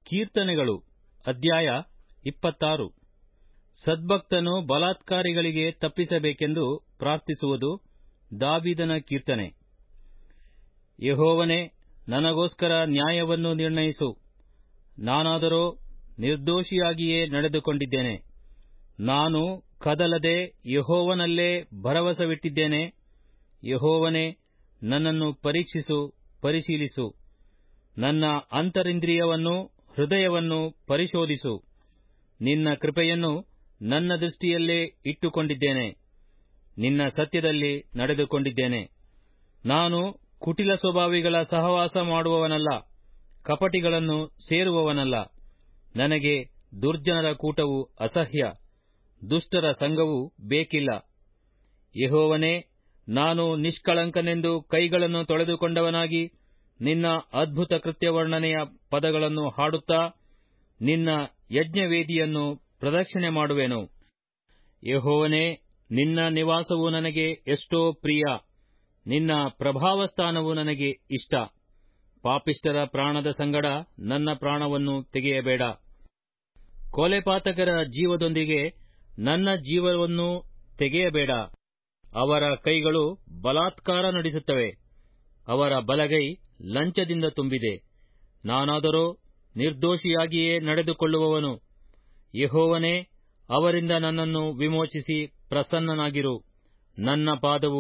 ಕೀರ್ತನೆಗಳು ಅಧ್ಯಾಯ ಇಪ್ಪತ್ತಾರು ಸದ್ಭಕ್ತನು ಬಲಾತ್ಕಾರಿಗಳಿಗೆ ತಪ್ಪಿಸಬೇಕೆಂದು ಪ್ರಾರ್ಥಿಸುವುದು ದಾವಿದನ ಕೀರ್ತನೆ ಯಹೋವನೇ ನನಗೋಸ್ಕರ ನ್ಯಾಯವನ್ನು ನಿರ್ಣಯಿಸು ನಾನಾದರೋ ನಿರ್ದೋಷಿಯಾಗಿಯೇ ನಡೆದುಕೊಂಡಿದ್ದೇನೆ ನಾನು ಕದಲದೆ ಯಹೋವನಲ್ಲೇ ಭರವಸವಿಟ್ಟಿದ್ದೇನೆ ಯಹೋವನೇ ನನ್ನನ್ನು ಪರೀಕ್ಷಿಸು ಪರಿಶೀಲಿಸು ನನ್ನ ಅಂತರಿಂದ್ರಿಯವನ್ನೂ ಹೃದಯವನ್ನು ಪರಿಶೋಧಿಸು ನಿನ್ನ ಕೃಪೆಯನ್ನು ನನ್ನ ದೃಷ್ಟಿಯಲ್ಲೇ ಇಟ್ಟುಕೊಂಡಿದ್ದೇನೆ ನಿನ್ನ ಸತ್ಯದಲ್ಲಿ ನಡೆದುಕೊಂಡಿದ್ದೇನೆ ನಾನು ಕುಟಿಲ ಸ್ವಭಾವಿಗಳ ಸಹವಾಸ ಮಾಡುವವನಲ್ಲ ಕಪಟಿಗಳನ್ನು ಸೇರುವವನಲ್ಲ ನನಗೆ ದುರ್ಜನರ ಕೂಟವು ಅಸಹ್ಯ ದುಷ್ಟರ ಸಂಘವು ಬೇಕಿಲ್ಲ ಯಹೋವನೇ ನಾನು ನಿಷ್ಕಳಂಕನೆಂದು ಕೈಗಳನ್ನು ತೊಳೆದುಕೊಂಡವನಾಗಿ ನಿನ್ನ ಅದ್ಭುತ ಕೃತ್ಯವರ್ಣನೆಯ ಪದಗಳನ್ನು ಹಾಡುತ್ತಾ ನಿನ್ನ ಯಜ್ಞವೇದಿಯನ್ನು ಪ್ರದಕ್ಷಿಣೆ ಮಾಡುವೆನು ಯಹೋವನೇ ನಿನ್ನ ನಿವಾಸವು ನನಗೆ ಎಷ್ಟೋ ಪ್ರಿಯ ನಿನ್ನ ಪ್ರಭಾವಸ್ಥಾನವು ನನಗೆ ಇಷ್ಟ ಪಾಪಿಷ್ಟರ ಪ್ರಾಣದ ಸಂಗಡ ನನ್ನ ಪ್ರಾಣವನ್ನು ತೆಗೆಯಬೇಡ ಕೊಲೆಪಾತಕರ ಜೀವದೊಂದಿಗೆ ನನ್ನ ಜೀವವನ್ನು ತೆಗೆಯಬೇಡ ಅವರ ಕೈಗಳು ಬಲಾತ್ಕಾರ ನಡೆಸುತ್ತವೆ ಅವರ ಬಲಗೈ ಲಂಚದಿಂದ ತುಂಬಿದೆ ನಾನಾದರೋ ನಿರ್ದೋಷಿಯಾಗಿಯೇ ನಡೆದುಕೊಳ್ಳುವವನು ಯಹೋವನೇ ಅವರಿಂದ ನನ್ನನ್ನು ವಿಮೋಚಿಸಿ ಪ್ರಸನ್ನನಾಗಿರು ನನ್ನ ಪಾದವು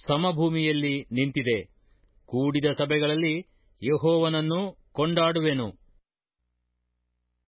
ಸಮಭೂಮಿಯಲ್ಲಿ ನಿಂತಿದೆ ಕೂಡಿದ ಸಭೆಗಳಲ್ಲಿ ಯಹೋವನನ್ನು ಕೊಂಡಾಡುವೆನು